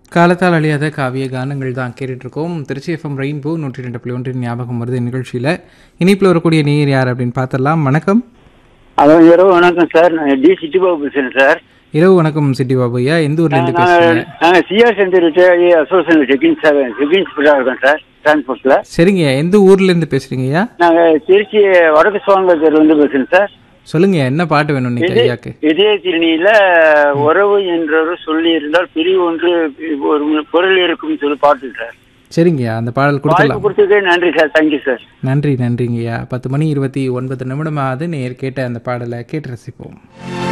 காலத்தால் அழியாத காவிய கானங்கள் தான் கேட்டுட்டு இருக்கோம் திருச்சி எஃப்எம் ரெயின்போ நூற்றி ரெண்டு புள்ளி ஒன்றின் ஞாபகம் வருது நிகழ்ச்சியில் இனிப்பில் வரக்கூடிய நேயர் யார் அப்படின்னு பார்த்துடலாம் வணக்கம் ஹலோ இரவு வணக்கம் சார் நான் டி சிட்டி பாபு பேசுறேன் சார் இரவு வணக்கம் சிட்டி பாபு ஐயா எந்த ஊர்லேருந்து நாங்கள் பேசுறீங்க நாங்கள் CR centre association checking sir checking ஸ்பீடாக இருக்கோம் சார் டிரான்ஸ்போர்ட்டில் சரிங்க எந்த ஊர்லேருந்து பேசுறீங்க ஐயா நாங்கள் திருச்சி வடக்கு சுவாங்கத்தில் வந்து பேசுகிறேன் சார் சொல்லுங்க என்ன பாட்டு வேணும் இன்னைக்கு ஐயாக்கு இதய திருநியில உறவு என்றொரு சொல்லி இருந்தால் பிரிவு ஒன்று ஒரு பொருள் இருக்கும் சொல்லி பாட்டு சார் சரிங்கய்யா அந்த பாடல் வாய்ப்பு கொடுத்துடலாம் கொடுத்ததுக்கு நன்றி சார் தேங்க்யூ சார் நன்றி நன்றிங்கய்யா பத்து மணி இருபத்தி ஒன்பது நிமிடம் ஆகுது நேர் கேட்ட அந்த பாடலை கேட்டு ரசிப்போம்